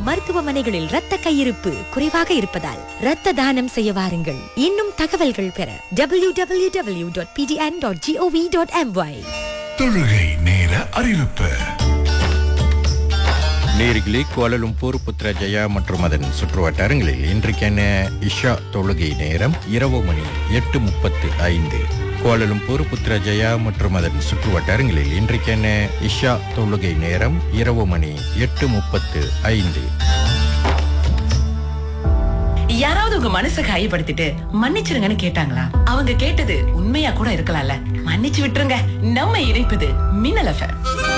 மருத்துவமனைகளில் இரத்த கையிருப்பு குறைவாக இருப்பதால் இரத்த தானம் செய்ய வாருங்கள் இன்னும் தகவல்கள் பெற W W W dot PDN dot GOV dot MY தொழுகை நேர அறிவிப்பு நேர்களே கோலலும்பூர் புத்ரஜயா மற்றும் அதன் சுற்றுவட்டாரங்களில் இன்றைக்கான இஷா தொழுகை நேரம் இரவு மணி எட்டு முப்பத்து ஐந்து கோலலும்பூர் புத்ரஜயா மற்றும் அதன் சுற்றுவட்டாரங்களில் இன்றைக்கான இஷா தொழுகை நேரம் இரவு மணி எட்டு முப்பத்து ஐந்து யாராவது உங்க மனசை காயப்படுத்திட்டு மன்னிச்சிருங்கன்னு கேட்டாங்களா அவங்க கேட்டது உண்மையா கூட இருக்கலாம்ல மன்னிச்சு விட்டுருங்க நம்ம இணைப்பது மின்னல் எஃப்எம்